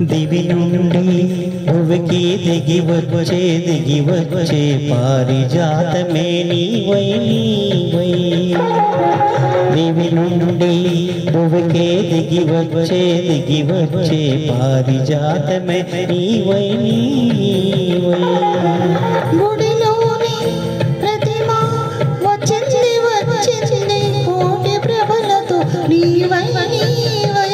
దివి నుండి భువికి దిగి వచ్చే దిగి వచ్చే పారిజాతమే నీవై నీవై దివి నుండి భువికి దిగి వచ్చే దిగి వచ్చే పారిజాతమే నీవై నీవై గుడిలోని ప్రతిమ వచ్చింది వచ్చింది కోటి ప్రభలతో నీవై నీవై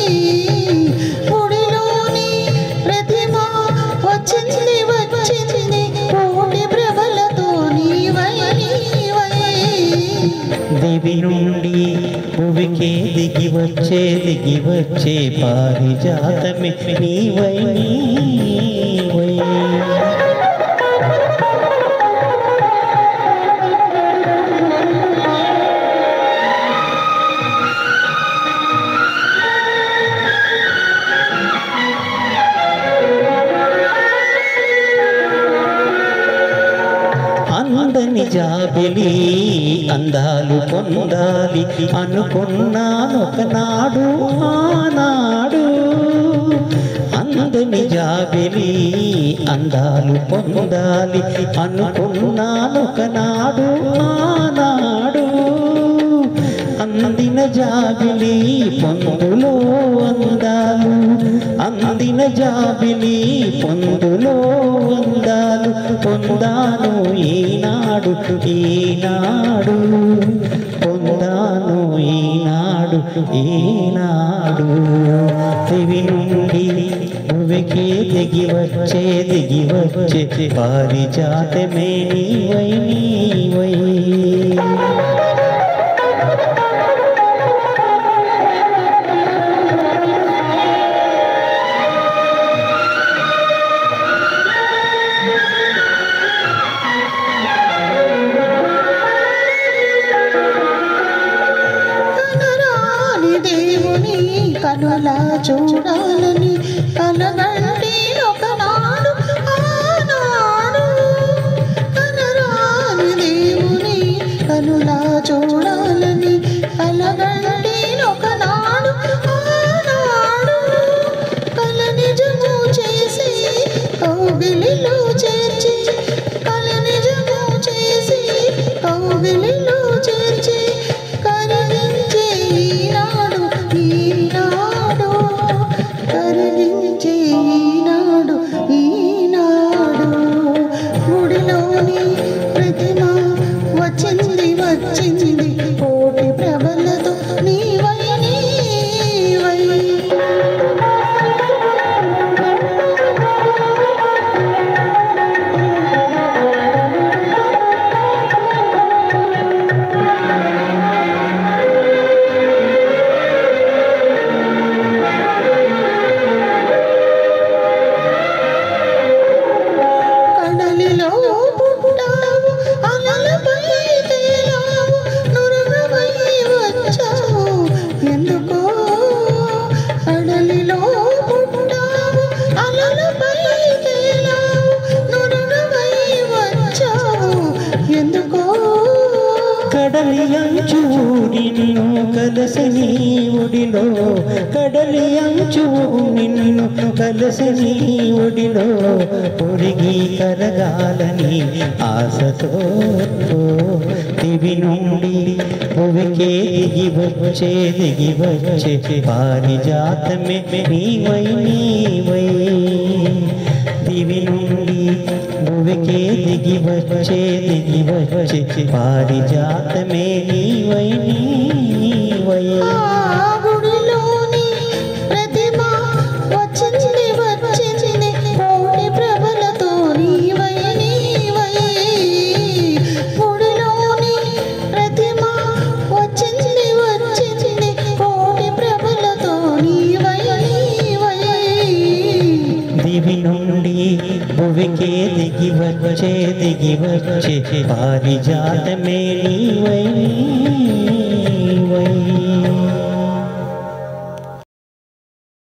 గుడిలోని ప్రతిమ వచ్చింది వచ్చింది కోటి ప్రభలతో నీవై నీవై దివి నుండి భువికి దిగి వచ్చే దిగి వచ్చే పారిజాతమే నీవై నీవై అందని జాబిలి అందాలు పొందాలి అనుకున్నాను ఒకనాడు ఆనాడు అందని జాబిలి అందాలు పొందాలి అనుకున్నాను ఒకనాడు ఆనాడు అందిన జాబిలి పొందులో అందాలు అందిన జాబిలి పొందులో అందాలు పొందాను ఈనాడు ఈనాడు పొందాను ఈనాడు ఈనాడు దివి నుండి భువికి దిగి వచ్చే దిగి వచ్చే పారిజాతమే నీవై నీవై కనరాని దేవుని కనులా చూడాలని కలగండి ఒకనాడు ఆనాడు కనరాని దేవుని కనులా చూడాలని కలగండి ఒకనాడు ఆనాడు కల నిజము చేసి కౌగిలిలో చేర్చి కల నిజము చేసి కౌగిలిలో చేర్చి కరిగించే ఈనాడు ఈనాడు కరిగించే ఈనాడు ఈనాడు గుడిలోని ప్రతిమ వచ్చింది వచ్చింది కోటి ప్రభలతో నీవై నీవై కడలిలో పుట్టావు అలలపై తేలావు నురగవై వచ్చావు ఎందుకో కడలిలో పుట్టావు అలలపై తేలావు నురగవై వచ్చావు ఎందుకో కడలి అంచు నిన్ను కలసి నీ ఒడిలో కడలి అంచు నిన్ను కలసి నీ ఒడిలో పొరిగి కరగాలని ఆశతో దివి నుండి భువికే దిగి వచ్చే దిగి వచ్చే పారిజాతమే నీవై నీవై దివి నుండి భువికే దిగి వచ్చే దిగి వచ్చే పారిజాతమే నీవై నీవై ఆ గుడిలోని ప్రతిమ వచ్చింది వచ్చింది కోటి ప్రభలతో నీవై నీవై గుడిలోని ప్రతిమ వచ్చింది వచ్చింది కోటి ప్రభలతో నీవై నీవై దివి నుండి భువికే దిగి వచ్చే దిగి వచ్చే పారిజాతమే నీవై